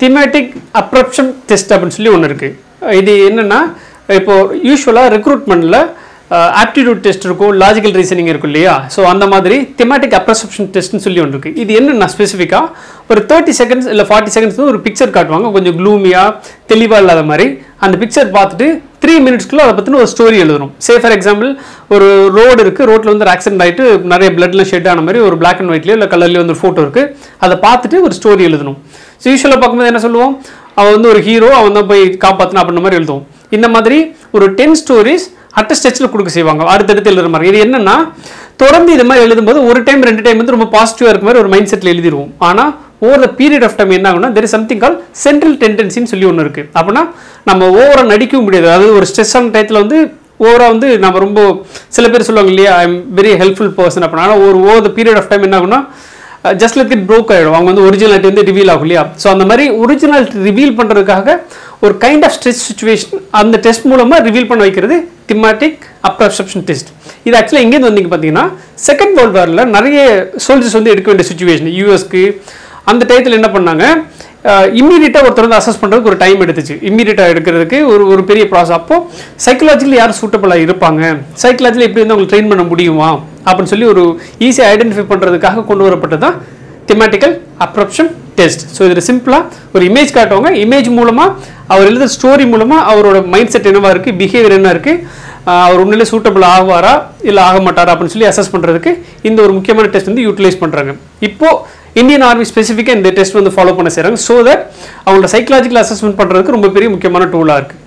thematic abruption test அப்படின்னு சொல்லி ஒன்று இருக்குது இது என்னென்னா இப்போ யூஸ்வலாக ரெக்ரூட்மெண்ட்டில் ஆப்டிடியூட் டெஸ்ட் இருக்கும் லாஜிக்கல் ரீசனிங் இருக்கும் இல்லையா ஸோ அந்த மாதிரி திமேட்டிக் அப்ரசப்ஷன் டெஸ்ட்னு சொல்லி ஒன்று இருக்குது இது என்னென்ன ஸ்பெசிஃபிக்காக ஒரு தேர்ட்டி செகண்ட்ஸ் இல்லை ஃபார்ட்டி செகண்ட்ஸ் ஒரு பிக்சர் காட்டுவாங்க கொஞ்சம் க்ளூமியாக தெளிவாக இல்லாத மாதிரி அந்த பிக்சர் பார்த்துட்டு த்ரீ மினிட்ஸ்க்குள்ள அதை பற்றின ஒரு ஸ்டோரி எழுதணும் சே ஃபார் எக்ஸாம்பிள் ஒரு ரோடு இருக்குது ரோட்டில் வந்து ஒரு ஆக்சிடென்ட் ஆகிட்டு நிறைய பிளட்ல ஷெட் ஆன மாதிரி ஒரு பிளாக் அண்ட் ஒயிட்லேயோ இல்லை கலர்லேயோ வந்து ஒரு ஃபோட்டோ இருக்குது அதை பார்த்துட்டு ஒரு ஸ்டோரி எழுதணும் ஸோ யூஸ்வலாக பார்க்கும்போது என்ன சொல்லுவோம் அவன் வந்து ஒரு ஹீரோ அவன் தான் போய் காப்பாற்றணும் அப்படின்ற மாதிரி எழுதுவோம் இந்த மாதிரி ஒரு டென் ஸ்டோரிஸ் அட்ட ஸ்டெச்சில் கொடுக்க செய்வாங்க அடுத்தடுத்து எழுதுற மாதிரி இது என்னன்னா தொடர்ந்து இது மாதிரி எழுதும்போது ஒரு டைம் ரெண்டு டைம் வந்து ரொம்ப பாசிட்டிவாக இருக்க மாதிரி ஒரு மைண்ட் செட்டில் எழுதிடுவோம் ஆனால் over the period of time என்ன ஆகும்னா there is something call central டெண்டன்சின்னு சொல்லி ஒன்று இருக்குது அப்படின்னா நம்ம ஓவராக நடிக்கவும் முடியாது அதாவது ஒரு ஸ்ட்ரெஸ்ஸான டயத்தில் வந்து ஓவராக வந்து நம்ம ரொம்ப சில பேர் சொல்லுவாங்க இல்லையா I am very helpful person அப்படின்னா ஒரு ஓவர் த பீரியட் ஆஃப் டைம் என்ன ஆகும்னா ஜஸ்ட் லைக் இட் ப்ரோக் ஆகிடும் அவங்க வந்து ஒரிஜினாலிட்டி வந்து ரிவீல் ஆகும் இல்லையா ஸோ அந்த மாதிரி ஒரிஜினாலிட்டி ரிவீல் பண்ணுறதுக்காக ஒரு கைண்ட் ஆஃப் ஸ்ட்ரெஸ் சுச்சுவேஷன் அந்த டெஸ்ட் மூலமாக ரிவீல் பண்ண வைக்கிறது திமாட்டிக் அப்ரப்சப்ஷன் டெஸ்ட் இது ஆக்சுவலாக எங்கேருந்து வந்தீங்க பார்த்தீங்கன்னா செகண்ட் வேர்ல்டு வாரில் நிறைய சோல்ஜர்ஸ் வந்து எடுக்க வேண்டிய சுச்சுவேஷன் யூஎஸ்க்கு அந்த டயத்தில் என்ன பண்ணாங்க இம்மீடியட்டாக ஒருத்தர் வந்து அசஸ் பண்ணுறதுக்கு ஒரு டைம் எடுத்துச்சு இம்மீடியட்டாக எடுக்கிறதுக்கு ஒரு ஒரு பெரிய ப்ராசஸ் அப்போ சைக்கலாஜிக்கலி யார் சூட்டபிளாக இருப்பாங்க சைக்கலாஜிக்கலி எப்படி வந்து அவங்களுக்கு ட்ரெயின் பண்ண முடியுமா அப்படின்னு சொல்லி ஒரு ஈஸியாக ஐடென்டிஃபை பண்ணுறதுக்காக கொண்டு வரப்பட்டது தான் திமேட்டிக்கல் அப்ரப்ஷன் டெஸ்ட் ஸோ இதில் சிம்பிளாக ஒரு இமேஜ் காட்டுவாங்க இமேஜ் மூலமாக அவர் எழுதுற ஸ்டோரி மூலமாக அவரோட மைண்ட் செட் என்னவா இருக்குது பிஹேவியர் என்ன இருக்குது அவர் உண்மையிலே சூட்டபிள் ஆகுவாரா இல்லை ஆக மாட்டாரா அப்படின்னு சொல்லி அசஸ் பண்ணுறதுக்கு இந்த ஒரு முக்கியமான டெஸ்ட் வந்து யூட்டிலைஸ் பண்ணுறாங்க இப்போது இந்தியன் ஆர்மி ஸ்பெசிஃபிக்காக இந்த டெஸ்ட் வந்து ஃபாலோ பண்ண செய்கிறாங்க ஸோ தட் அவங்களோட சைக்கலாஜிக்கல் அசஸ்மெண்ட் பண்ணுறதுக்கு ரொம்ப பெரிய முக்கியமான டூலாக இருக்குது